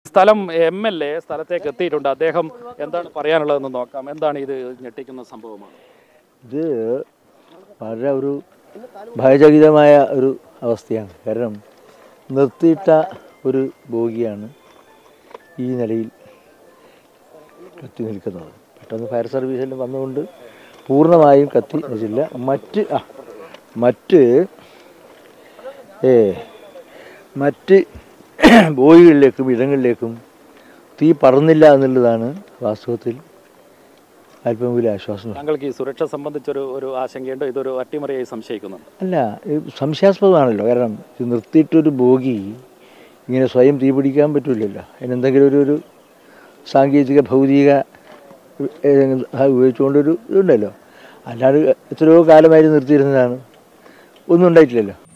സ്ഥലം M L A സ്ഥലത്തേക്ക് എത്തിയിട്ടുണ്ട് അദ്ദേഹം എന്താണ് പറയാനുള്ളതെന്ന് നോക്കാം എന്താണ് ഇത് ഞെട്ടിക്കുന്ന സംഭവമാണ് ഇത് വളരെ ഒരു ഭയചകിതമായ ഒരു അവസ്ഥയാണ് കാരണം നിർത്തിയിട്ട ഒരു ബോഗിയാണ് ഈ നിലയിൽ കത്തി നിൽക്കുന്നത് പെട്ടെന്ന് ഫയർ സർവീസെല്ലാം വന്നുകൊണ്ട് പൂർണ്ണമായും കത്തി നശിച്ചില്ല മറ്റ് ആ മറ്റ് ഏ മറ്റ് ബോയികളിലേക്കും ഇടങ്ങളിലേക്കും തീ പറന്നില്ല എന്നുള്ളതാണ് വാസ്തവത്തിൽ അല്പമെങ്കിലും ആശ്വാസം താങ്കൾക്ക് ഈ സുരക്ഷ സംബന്ധിച്ചൊരു ഒരു ആശങ്കയുണ്ടോ ഇതൊരു അട്ടിമറിയായി സംശയിക്കുന്നുണ്ട് അല്ല ഇത് സംശയാസ്പദമാണല്ലോ കാരണം ഇത് നിർത്തിയിട്ടൊരു ബോഗി ഇങ്ങനെ സ്വയം തീ പിടിക്കാൻ പറ്റില്ലല്ലോ അതിനെന്തെങ്കിലും ഒരു ഒരു സാങ്കേതിക ഭൗതിക ഏതെങ്കിലും സഹായം ഉപയോഗിച്ചുകൊണ്ടൊരു ഇതുണ്ടല്ലോ അല്ലാതെ എത്രയോ കാലമായി നിർത്തിയിരുന്നതാണ് ഒന്നും ഉണ്ടായിട്ടില്ലല്ലോ